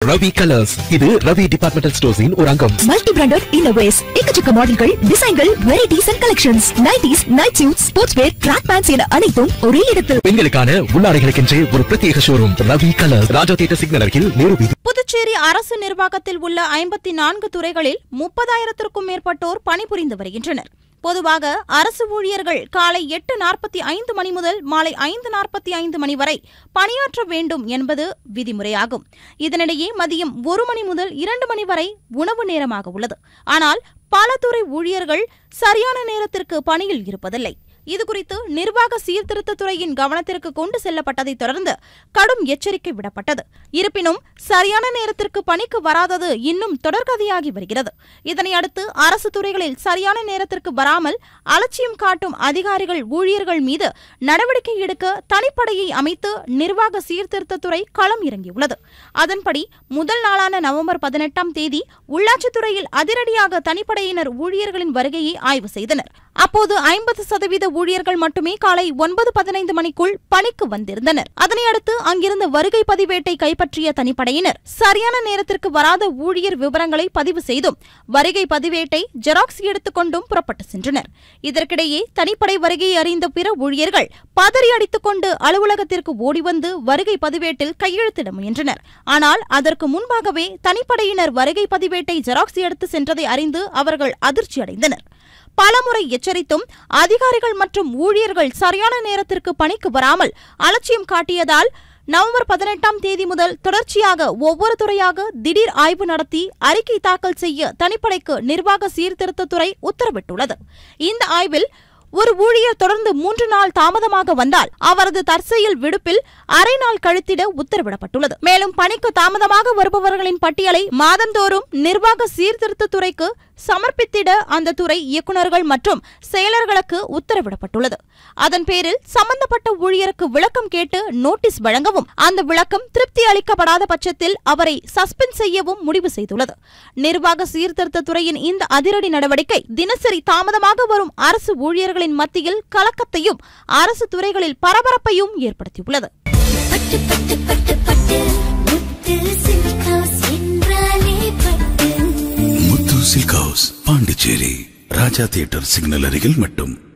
Ravi colours இது Ravi departmental ஸ்டோர்ஸின் ஒரு அங்கம் மல்டி பிராண்டட் இன்னோவேஸ் எக்கச்சக்க மாடல்கள் டிசைன்கள் varieties and collections nighties night suit sportswear track pants என அனைத்தும் ஒரே இடத்தில் பெண்களுக்கான உள்ளாடைகளுக்கென்றே ஒரு பிரத்யேக showroom Ravi colours Raja theatre signal அருகில் நேரு வீதி புதுச்சேரி அரசு நிர்வாகத்தில் உள்ள ஐம்பத்தி நான்கு துறைகளில் முப்பதாயிரத்திற்கும் மேற்பட்டோர் பணிபுரிந்து வருகின்றனர் பொதுவாக அரசு ஊழியர்கள் காலை எட்டு நாற்பத்தி ஐந்து மணி முதல் மாலை ஐந்து நாற்பத்தி ஐந்து மணி வரை பணியாற்ற வேண்டும் என்பது விதிமுறையாகும் இதனிடையே மதியம் ஒரு மணி முதல் இரண்டு மணி வரை உணவு நேரமாக உள்ளது ஆனால் பல துறை ஊழியர்கள் சரியான நேரத்திற்கு பணியில் இருப்பதில்லை இதுகுறித்து நிர்வாக சீர்திருத்தத் துறையின் கவனத்திற்கு கொண்டு செல்லப்பட்டதை தொடர்ந்து கடும் எச்சரிக்கை விடப்பட்டது இருப்பினும் சரியான நேரத்திற்கு பணிக்கு வராதது இன்னும் தொடர்கதையாகி வருகிறது இதனையடுத்து அரசு துறைகளில் சரியான நேரத்திற்கு வராமல் அலட்சியம் காட்டும் அதிகாரிகள் ஊழியர்கள் மீது நடவடிக்கை எடுக்க தனிப்படையை அமைத்து நிர்வாக சீர்திருத்தத் துறை களம் இறங்கியுள்ளது அதன்படி முதல் நாளான நவம்பர் பதினெட்டாம் தேதி உள்ளாட்சித்துறையில் அதிரடியாக தனிப்படையினர் ஊழியர்களின் வருகையை ஆய்வு செய்தனர் அப்போது ஐம்பது சதவீத ஊழியர்கள் மட்டுமே காலை ஒன்பது பதினைந்து மணிக்குள் பணிக்கு வந்திருந்தனர் அதனையடுத்து அங்கிருந்த வருகை பதிவேட்டை கைப்பற்றிய தனிப்படையினர் சரியான நேரத்திற்கு வராத ஊழியர் விவரங்களை பதிவு செய்தும் வருகை பதிவேட்டை ஜெராக்ஸ் எடுத்துக் கொண்டும் புறப்பட்டு சென்றனர் இதற்கிடையே தனிப்படை வருகையை அறிந்த பிற ஊழியர்கள் பதறி அடித்துக் கொண்டு அலுவலகத்திற்கு ஓடி வந்து வருகை பதிவேட்டில் கையெழுத்திட முயன்றனர் ஆனால் அதற்கு முன்பாகவே தனிப்படையினர் வருகை பதிவேட்டை ஜெராக்ஸ் எடுத்து சென்றதை அறிந்து அவர்கள் அதிர்ச்சியடைந்தனர் பலமுறை எச்சரித்தும் அதிகாரிகள் மற்றும் ஊழியர்கள் சரியான நேரத்திற்கு பணிக்கு வராமல் அலட்சியம் காட்டியதால் நவம்பர் பதினெட்டாம் தேதி முதல் தொடர்ச்சியாக ஒவ்வொரு துறையாக திடீர் ஆய்வு நடத்தி அறிக்கை தாக்கல் செய்ய தனிப்படைக்கு நிர்வாக சீர்திருத்தத்துறை உத்தரவிட்டுள்ளது இந்த ஆய்வில் ஒரு ஊழியர் தொடர்ந்து மூன்று நாள் தாமதமாக வந்தால் அவரது தற்செயல் விடுப்பில் அரை நாள் கழித்திட உத்தரவிடப்பட்டுள்ளது மேலும் பணிக்கு தாமதமாக வருபவர்களின் பட்டியலை மாதந்தோறும் நிர்வாக சீர்திருத்தத் துறைக்கு சமர்ப்பித்திட அந்த துறை இயக்குநர்கள் மற்றும் செயலர்களுக்கு உத்தரவிடப்பட்டுள்ளது அதன் பேரில் சம்பந்தப்பட்ட ஊழியருக்கு விளக்கம் கேட்டு நோட்டீஸ் வழங்கவும் அந்த விளக்கம் திருப்தி அளிக்கப்படாத பட்சத்தில் அவரை சஸ்பெண்ட் செய்யவும் முடிவு செய்துள்ளது நிர்வாக சீர்திருத்தத் துறையின் இந்த அதிரடி நடவடிக்கை தினசரி தாமதமாக வரும் அரசு ஊழியர்களின் மத்தியில் கலக்கத்தையும் அரசு துறைகளில் பரபரப்பையும் ஏற்படுத்தியுள்ளது பட்டு பட்டு பட்டு பட்டு முத்து சில்க் ஹவுஸ் என்றாலே பட்டு Muthu silk house Pondicherry Raja theatre signal அருகில் மட்டும்